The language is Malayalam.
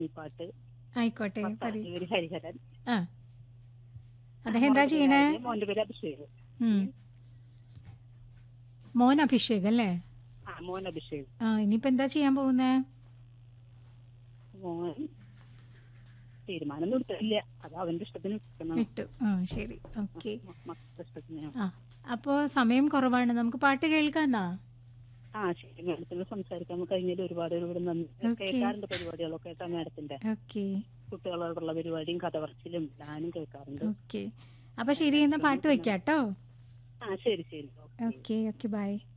ഈ പാട്ട് ആയിക്കോട്ടെ പറയൂ ഭർത്താവിന്റെ പേര് ഹരിഹരൻ ആ അദ്ദേഹം എന്താ മോളുടെ ചെയ്യണേ പേര് മോന്റെ പേര് അഭിഷേക് ഉം. മോൻ അഭിഷേക് അല്ലേ ആ മോൻ അഭിഷേക് ആ ഇനിയിപ്പോ എന്താ ചെയ്യാൻ പോകുന്നേ മോൻ തീരുമാനം എടുത്തില്ല അത് അവന്റെ ഇഷ്ടത്തിന് നിൽക്കണം വിട്ടു ആ ശരി ഓക്കെ മക്കളുടെ ഇഷ്ടത്തിന് ആ അപ്പോ സമയം കുറവാണ് നമുക്ക് പാട്ട് കേൾക്കാന്നാ ആ ശരി മാഡത്തിന് സംസാരിക്കാൻ കഴിഞ്ഞതിൽ ഒരുപാട് ഒരുപാട് നന്ദി Okay. കേൾക്കാറുണ്ട് പരിപാടികളൊക്കെ കേട്ടോ മാഡത്തിന്റെ ഓക്കെ കുട്ടികളോടുള്ള പരിപാടിയും കഥ പറച്ചിലും ഞാനും കേൾക്കാറുണ്ട് ഓക്കെ അപ്പൊ ശരി എന്നാ പാട്ട് വെക്കാം കേട്ടോ ആ ശരി ശരി ഓക്കെ ഓക്കെ ഓക്കെ ബൈ